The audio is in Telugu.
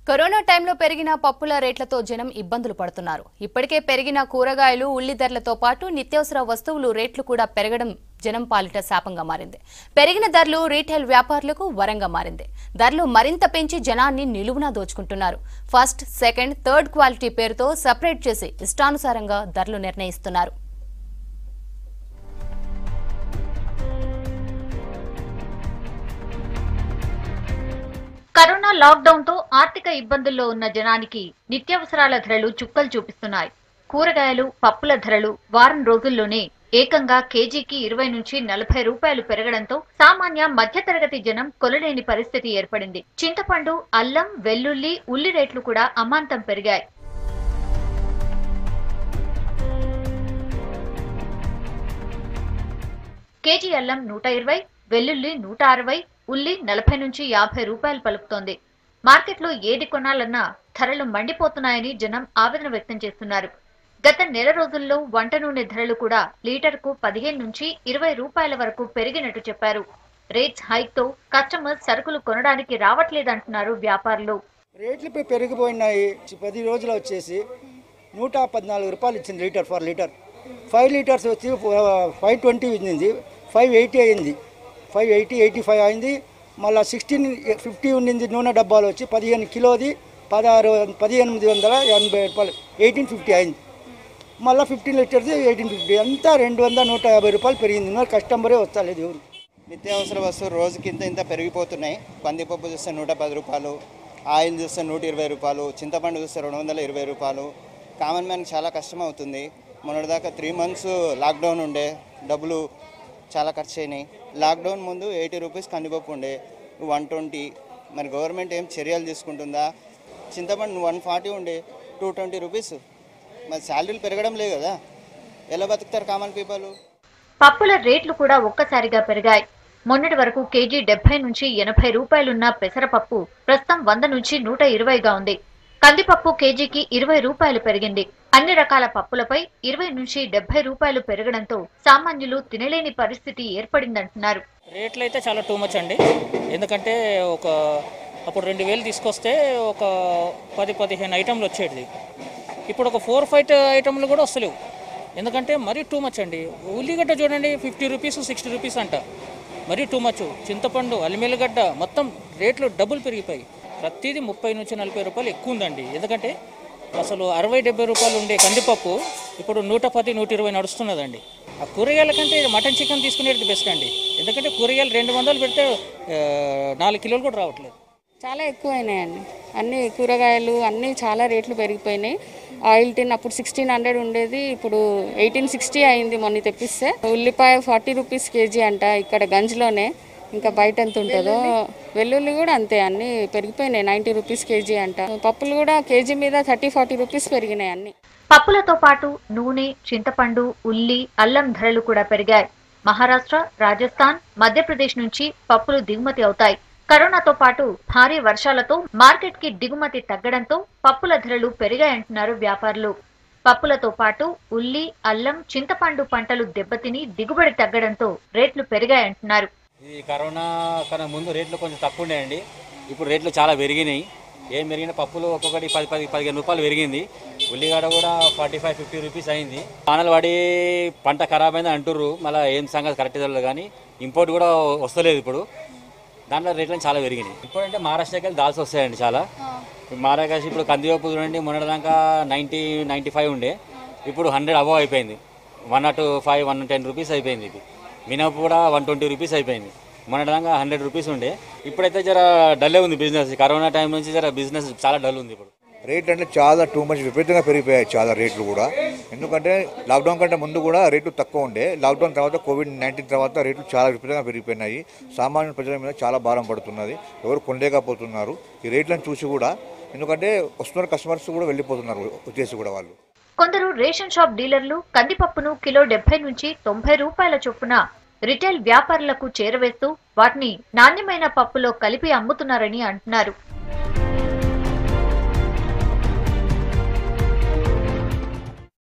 కరోనా టైంలో పెరిగిన పప్పుల రేట్లతో జనం ఇబ్బందులు పడుతున్నారు ఇప్పటికే పెరిగిన కూరగాయలు ఉల్లి ధరలతో పాటు నిత్యావసర వస్తువులు రేట్లు కూడా పెరగడం జనం పాలిట శాపంగా మారింది పెరిగిన ధరలు రీటైల్ వ్యాపారులకు వరంగా మారింది ధరలు మరింత పెంచి జనాన్ని నిలువునా దోచుకుంటున్నారు ఫస్ట్ సెకండ్ థర్డ్ క్వాలిటీ పేరుతో సపరేట్ చేసి ఇష్టానుసారంగా ధరలు నిర్ణయిస్తున్నారు కరోనా లాక్డౌన్ తో ఆర్థిక ఇబ్బందుల్లో ఉన్న జనానికి నిత్యావసరాల ధరలు చుక్కలు చూపిస్తున్నాయి కూరగాయలు పప్పుల ధరలు వారం రోజుల్లోనే ఏకంగా కేజీకి ఇరవై నుంచి నలభై రూపాయలు పెరగడంతో సామాన్య మధ్యతరగతి జనం కొలలేని పరిస్థితి ఏర్పడింది చింతపండు అల్లం వెల్లుల్లి ఉల్లి రేట్లు కూడా అమాంతం పెరిగాయి కేజీ అల్లం నూట ఇరవై వెల్లుల్లి నూట అరవై ఉల్లి నలభై నుంచి యాభై రూపాయలు పలుకుతోంది మార్కెట్లో ఏది కొనాలన్నా ధరలు మండిపోతున్నాయని జనం ఆవేదన వ్యక్తం చేస్తున్నారు గత నెల రోజుల్లో వంట నూనె ధరలు కూడా లీటర్కు పదిహేను నుంచి ఇరవై రూపాయల వరకు పెరిగినట్టు చెప్పారు రేట్స్ హైక్ తో కస్టమర్స్ సరుకులు కొనడానికి రావట్లేదంటున్నారు వ్యాపారులు రేట్లు పె- పెరిగిపోయినాయి పది రోజులు వచ్చేసి నూట పద్నాలుగు రూపాయలు ఇచ్చింది litre for litre five litres వచ్చి ఫైవ్ ట్వంటీ ఉంది ఫైవ్ ఎయిటీ అయింది ఫైవ్ ఎయిటీ ఎయిటీ ఫైవ్ అయింది మళ్ళీ సిక్స్టీన్ ఫిఫ్టీ ఉండింది నూనె డబ్బాలు వచ్చి పదిహేను కిలోది పదహారు పదిహేనిమిది వందల ఎనభై రూపాయలు ఎయిటీన్ ఫిఫ్టీ అయింది మళ్ళీ ఫిఫ్టీన్ లీటర్ది ఎయిటీన్ ఫిఫ్టీ అంతా రెండు వందల నూట యాభై రూపాయలు పెరిగింది మరి కస్టమరే వస్తలేదు ఎవరు నిత్యావసర వస్తువులు రోజుకి ఇంత ఇంత పెరిగిపోతున్నాయి కందిపప్పు చూస్తే నూట పది రూపాయలు ఆయిల్ చూస్తే నూట ఇరవై రూపాయలు చింతపండు చూస్తే రెండు వందల ఇరవై రూపాయలు కామన్ మ్యాన్కి చాలా కష్టం అవుతుంది మొన్నటిదాకా త్రీ మంత్స్ లాక్డౌన్ ఉండే డబ్బులు చాలా ఖర్చు అయినాయి లాక్డౌన్ ముందు ఎయిటీ రూపీస్ కందిపప్పు ఉండే వన్ ట్వంటీ మరి గవర్నమెంట్ ఏం చర్యలు తీసుకుంటుందా చింతపండు వన్ ఫార్టీ ఉండే టూ ట్వంటీ రూపీస్ మరి శాలరీలు పెరగడం లేదు కదా ఎలా బతుకుతారు కామన్ పీపుల్ పప్పుల రేట్లు కూడా ఒక్కసారిగా పెరిగాయి మొన్నటి వరకు కేజీ డెబ్బై నుంచి ఎనభై రూపాయలున్న పెసరపప్పు ప్రస్తుతం వంద నుంచి నూట ఇరవైగా ఉంది కందిపప్పు కేజీకి ఇరవై రూపాయలు పెరిగింది అన్ని రకాల పప్పులపై ఇరవై నుంచి డెబ్బై రూపాయలు పెరగడంతో సామాన్యులు తినలేని పరిస్థితి ఏర్పడిందంటున్నారు రేట్లు అయితే చాలా టూ మచ్ అండి ఎందుకంటే ఒక అప్పుడు రెండు వేలు తీసుకొస్తే ఒక పది పదిహేను ఐటెంలు వచ్చేది ఇప్పుడు ఒక ఫోర్ ఫైవ్ ఐటెంలు కూడా వస్తలేవు ఎందుకంటే మరీ టూ మచ్ అండి ఉల్లిగడ్డ చూడండి ఫిఫ్టీ రూపీస్ సిక్స్టీ రూపీస్ అంట మరీ టూ మచ్ చింతపండు అల్లిమిల్లిగడ్డ మొత్తం రేట్లు డబుల్ పెరిగిపోయి ప్రతిదీ ముప్పై నుంచి నలభై రూపాయలు ఎక్కువ ఉందండి ఎందుకంటే అసలు అరవై డెబ్బై రూపాయలు ఉండే కందిపప్పు ఇప్పుడు నూట పది నూట ఇరవై నడుస్తున్నదండి ఆ కూరగాయల కంటే మటన్ చికెన్ తీసుకునేది బెస్ట్ అండి ఎందుకంటే కూరగాయలు రెండు వందలు పెడితే ఆ, నాలుగు కిలోలు కూడా రావట్లేదు చాలా ఎక్కువైనాయండి అన్ని కూరగాయలు అన్నీ చాలా రేట్లు పెరిగిపోయినాయి ఆయిల్ టిన్ అప్పుడు సిక్స్టీన్ హండ్రెడ్ ఉండేది ఇప్పుడు ఎయిటీన్ సిక్స్టీ అయింది మొన్న తెప్పిస్తే ఉల్లిపాయ ఫార్టీ రూపీస్ కేజీ అంట ఇక్కడ గంజ్లోనే ఇంకా బయట ఎంత ఉంటుందో వెల్లుల్లి కూడా అంతే అన్నీ పెరిగిపోయినాయి నైంటీ రూపీస్ కేజీ అంట పప్పులు కూడా కేజీ మీద థర్టీ ఫార్టీ రూపీస్ పెరిగినాయి అన్నీ పప్పులతో పాటు నూనె చింతపండు ఉల్లి అల్లం ధరలు కూడా పెరిగాయి మహారాష్ట్ర రాజస్థాన్ మధ్యప్రదేశ్ నుంచి పప్పులు దిగుమతి అవుతాయి కరోనాతో పాటు భారీ వర్షాలతో మార్కెట్ కి దిగుమతి తగ్గడంతో పప్పుల ధరలు పెరిగాయంటున్నారు వ్యాపారులు పప్పులతో పాటు ఉల్లి అల్లం చింతపండు పంటలు దెబ్బతిని దిగుబడి తగ్గడంతో రేట్లు పెరిగాయంటున్నారు ఈ కరోనా కన్నా ముందు రేట్లు కొంచెం తక్కువ ఉండేయండి ఇప్పుడు రేట్లు చాలా పెరిగినాయి ఏం పెరిగిన పప్పులు ఒక్కొక్కటి పది పది పదిహేను రూపాయలు పెరిగింది ఉల్లిగడ్డ కూడా ఫార్టీ ఫైవ్ ఫిఫ్టీ రూపీస్ అయింది వానలు పడి పంట ఖరాబ్ అయింది అంటుర్రు మళ్ళీ ఏం సంగతి కరెక్ట్ తెలియదు కానీ ఇంపోర్ట్ కూడా వస్తలేదు ఇప్పుడు దాంట్లో రేట్లు చాలా పెరిగినాయి ఇప్పుడు అంటే మహారాష్ట్రకి వెళ్ళి దాల్స్ వస్తాయండి చాలా మహారాష్ట్ర ఇప్పుడు కందిపప్పు చూడండి మొన్నటిదాకా నైంటీ నైంటీ ఫైవ్ ఉండే ఇప్పుడు హండ్రెడ్ అబవ్ అయిపోయింది one not five one ten rupees అయిపోయింది ఇది మినపు కూడా వన్ ట్వంటీ రూపీస్ అయిపోయింది మొన్నటిదాకా హండ్రెడ్ రూపీస్ ఉండే ఇప్పుడైతే జర డల్లే ఉంది బిజినెస్ కరోనా టైం నుంచి జర బిజినెస్ చాలా డల్ ఉంది ఇప్పుడు రేట్లు అంటే చాలా టూ మచ్ విపరీతంగా పెరిగిపోయాయి చాలా రేట్లు కూడా ఎందుకంటే లాక్డౌన్ కంటే ముందు కూడా రేట్లు తక్కువ ఉండే లాక్డౌన్ తర్వాత కోవిడ్ నైన్టీన్ తర్వాత రేట్లు చాలా విపరీతంగా పెరిగిపోయినాయి సామాన్య ప్రజల మీద చాలా భారం పడుతున్నది ఎవరు కొనలేకపోతున్నారు ఈ రేట్లను చూసి కూడా ఎందుకంటే వస్తున్న కస్టమర్స్ కూడా వెళ్ళిపోతున్నారు వచ్చేసి కూడా వాళ్ళు కొందరు రేషన్ షాప్ డీలర్లు కందిపప్పును కిలో డెబ్బై నుంచి తొంభై రూపాయల చొప్పున రిటైల్ వ్యాపారులకు చేరవేస్తూ వాటిని నాణ్యమైన పప్పులో కలిపి అమ్ముతున్నారని అంటున్నారు